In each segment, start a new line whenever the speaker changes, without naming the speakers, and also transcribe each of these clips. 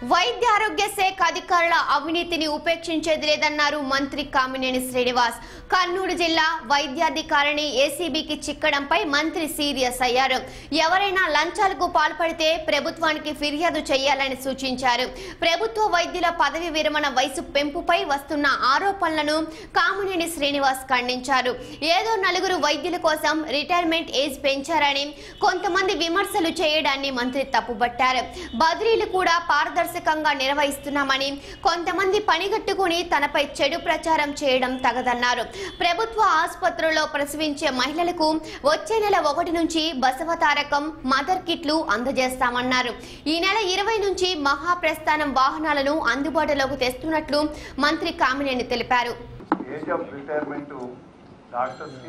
వైద్య ఆరోగ్య శాఖ అధికారుల అవినీతిని ఉపేక్షించేది లేదన్నారు మంత్రి కామినేని శ్రీనివాస్ కర్నూలు జిల్లా వైద్యాధికారిని ఏసీబీకి చిక్కడంపై మంత్రి సీరియస్ అయ్యారు ఎవరైనా లంచాలకు పాల్పడితే ప్రభుత్వానికి ఫిర్యాదు చేయాలని సూచించారు ప్రభుత్వ వైద్యుల పదవి విరమణ వయసు పెంపుపై వస్తున్న ఆరోపణలను కామినేని శ్రీనివాస్ ఖండించారు ఏదో నలుగురు వైద్యుల కోసం రిటైర్మెంట్ ఏజ్ పెంచారని కొంతమంది విమర్శలు చేయడాన్ని మంత్రి తప్పుబట్టారు బదిలీలు కూడా పారదర్శకంగా నిర్వహిస్తున్నామని కొంతమంది పనిగట్టుకుని తనపై చెడు ప్రచారం చేయడం తగదన్నారు ప్రభుత్వ ఆసుపత్రుల్లో ప్రసవించే మహిళలకు వచ్చే నెల ఒకటి నుంచి బసవతారకం మదర్ కిట్లు అందజేస్తామన్నారు ఈ నెల ఇరవై నుంచి మహాప్రస్థానం వాహనాలను అందుబాటులోకి తెస్తున్నట్లు మంత్రి కామినేని తెలిపారు
ఏజ్ ఆఫ్ రిటైర్మెంట్ డాక్టర్స్కి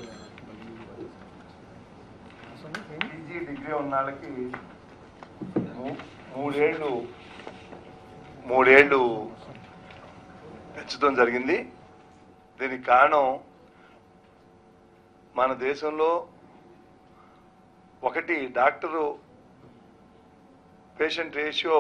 పీజీ డిగ్రీ ఉన్న వాళ్ళకి మూ- మూడేళ్ళు మూడేళ్ళు పెంచడం జరిగింది దీనికి కారణం మన దేశంలో ఒకటి డాక్టరు పేషెంట్ రేషియో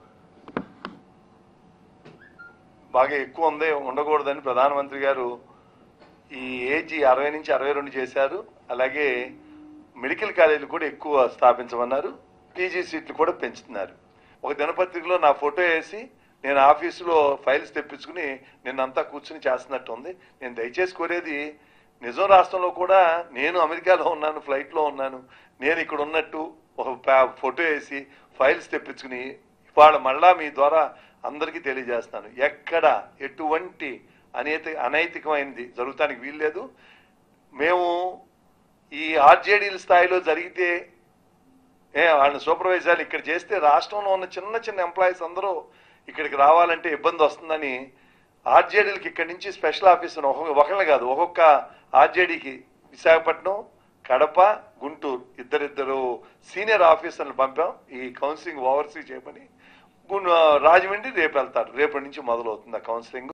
బాగా ఎక్కువ ఉంది ఉండకూడదని ప్రధానమంత్రి గారు ఈ ఏజ్ అరవై నుంచి అరవై రెండు చేశారు అలాగే మెడికల్ కాలేజీలు కూడా ఎక్కువ స్థాపించమన్నారు పీజీ సీట్లు కూడా పెంచుతున్నారు ఒక దినపత్రికలో నా ఫోటో వేసి నేను ఆఫీసులో ఫైల్స్ తెప్పించుకుని నిన్నంతా కూర్చుని చేస్తున్నట్టు ఉంది నేను దయచేసి కోరేది నిజం రాష్ట్రంలో కూడా నేను అమెరికాలో ఉన్నాను ఫ్లైట్లో ఉన్నాను నేను ఇక్కడ ఉన్నట్టు ఒక పా- ఫోటో వేసి ఫైల్స్ తెప్పించుకుని ఇవాళ మళ్ళా మీ ద్వారా అందరికీ తెలియజేస్తున్నాను ఎక్కడ ఎటువంటి అనైతి అనైతికమైనది జరుగుతానికి వీల్లేదు మేము ఈ ఆర్జేడీల స్థాయిలో జరిగితే ఏ వాళ్ళని సూపర్వైజర్లు ఇక్కడ చేస్తే రాష్ట్రంలో ఉన్న చిన్న చిన్న ఎంప్లాయీస్ అందరూ ఇక్కడికి రావాలంటే ఇబ్బంది వస్తుందని ఆర్జేడీలకి ఇక్కడి నుంచి స్పెషల్ ఆఫీసర్ ఒక్కొక్క ఒకళ్ళు కాదు ఒక్కొక్క ఆర్జేడీకి విశాఖపట్నం కడప గుంటూరు ఇద్దరిద్దరు సీనియర్ ఆఫీసర్లు పంపాం ఈ కౌన్సిలింగ్ ఓవర్సీ చేయమని గున్- రాజమండ్రి రేపు వెళ్తారు రేపటి నుంచి మొదలవుతుంది ఆ కౌన్సిలింగ్